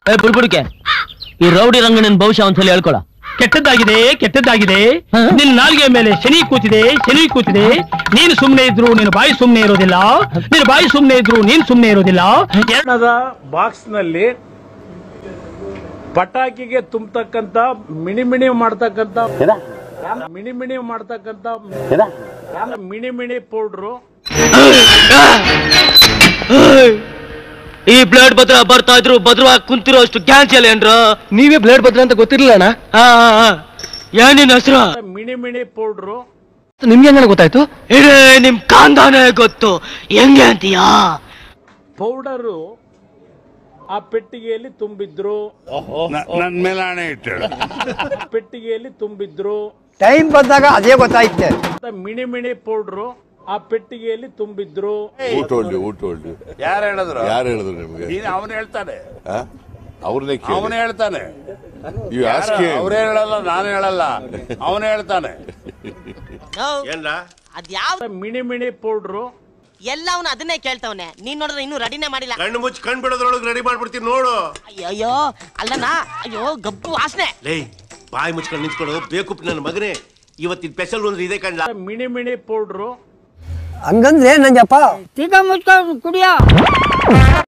ಏ ಬುಡ್ಬುಡ್ಕೆ ಈ ರೌಡಿ ರಂಗಣ್ಣನ ಭವಿಷ್ಯ ಒಂದ್ಸಲ ಹೇಳ್ಕೊಳ ಕೆಟ್ಟದ್ದಾಗಿದೆ ಕೆಟ್ಟದ್ದಾಗಿದೆ ಹಾ? ನಿನ್ನ ನಾಲ್ಗೆ ಮೇಲೆ ಶನಿ ಕೂತಿದೆ ಶನಿ ಕೂತಿದೆ ನೀನು ಸುಮ್ನೆ ಇದ್ರು ನಿನ್ನ ಬಾಯಿ ಸುಮ್ನೆ ಇರೋದಿಲ್ಲ ನಿನ್ನ ಬಾಯಿ ಸುಮ್ನೆ ಇದ್ರು ನೀನ್ ಸುಮ್ನೆ ಇರೋದಿಲ್ಲ ಬಣ್ಣದ ಬಾಕ್ಸ್ ನಲ್ಲಿ ಪಟಾಕಿಗೆ ತುಂಬತಕ್ಕಂತ ಮಿಣಿ ಮಿಣಿ ಮಾಡ್ತಕ್ಕಂತ ಮಿಣಿ ಮಿಣಿ ಮಾಡ್ತಕ್ಕಂತ ಮಿಣಿ ಮಿಣಿ ಪೌಡ್ರು ಈ ಬ್ಲಡ್ ಭದ್ರ ಬರ್ತಾ ಇದ್ರು ಭದ್ರವಾಗಿ ಕುಂತಿರೋ ಅಷ್ಟು ಕ್ಯಾನ್ಸಲ್ ಏನ್ರ ನೀವೇ ಬ್ಲೇಡ್ ಭದ್ರ ಅಂತ ಗೊತ್ತಿರ್ಲಿಲ್ಲ ಅಣ್ಣ ಏನಿನ ಹೆಸರು ಮಿಣಿ ಮಿಣಿ ಪೌಡ್ರು ನಿಮ್ಗೆ ಹೆಂಗಣ್ಣ ಗೊತ್ತಾಯ್ತು ಇಡೇ ನಿಮ್ ಕಾಂದಾನೆ ಗೊತ್ತು ಹೆಂಗೆ ಅಂತೀಯಾ ಪೌಡರು ಆ ಪೆಟ್ಟಿಗೆಯಲ್ಲಿ ತುಂಬಿದ್ರು ನನ್ ಮೇಲೆ ಹಣೆ ಇಟ್ಟಳು ಆ ಪೆಟ್ಟಿಗೆಯಲ್ಲಿ ತುಂಬಿದ್ರು ಟೈಮ್ ಬಂದಾಗ ಅದೇ ಗೊತ್ತಾಯ್ತೆ ಮಿಣಿ ಮಿಣಿ ಪೌಡ್ರು ಆ ಪೆಟ್ಟಿಗೆಯಲ್ಲಿ ತುಂಬಿದ್ರು ಊಟ ಹೊಲ್ಡಿ ಊಟ ಹೊಲ್ಡಿ ಯಾರು ಹೇಳಿದ್ರು ಯಾರು ಹೇಳಿದ್ರು ನಿಮ್ಗೆ ನೀನು ಅವನು ಹೇಳ್ತಾನೆ ಅವ್ರನ್ನೇ ಅವನು ಕೇಳಿ ಹೇಳ್ತಾನೆ ಇವ್ ಆಸ್ಕೆ ಅವ್ರೇ ಹೇಳಲ್ಲ ನಾನು ಹೇಳಲ್ಲ ಅವನು ಹೇಳ್ತಾನೆ ಅದ್ಯಾವ್ ಮಿಣಿ ಮಿಣಿ ಪೌಡ್ರು ಎಲ್ಲ ಅವನು ಅದನ್ನೇ ಕೇಳ್ತವನೆ ನೀನ್ ನೋಡಿದ್ರೆ ಇನ್ನೂ ರೆಡಿನೇ ಮಾಡಿಲ್ಲ ಕಣ್ಣು ಮುಚ್ಚಿ ಕಣ್ ಬಿಡೋದ್ರೊಳಗೆ ರೆಡಿ ಮಾಡ್ಬಿಡ್ತೀನಿ ನೋಡು ಅಯ್ಯೋ ಅಯ್ಯೋ ಅಲ್ಲನಾ ಅಯ್ಯೋ ಗಬ್ಬು ವಾಸನೆ ಲೇ ಬಾಯಿ ಮುಚ್ಕೊಂಡು ನಿಂತ್ಕೊಂಡು ಬೇಕು ನನ್ನ ಮಗನೇ ಇವತ್ತಿನ ಸ್ಪೆಷಲ್ ಅಂದ್ರೆ ಇದೆ ಕಣ್ಣ ಮಿಣಿ ಮಿಣಿ ಪೌಡ್ರು ಹಂಗಂದ್ರೆ ನಂಜಪ್ಪ ತಿಗ ಮುಚ್ಕೊಂಡು ಕುಡಿಯೋ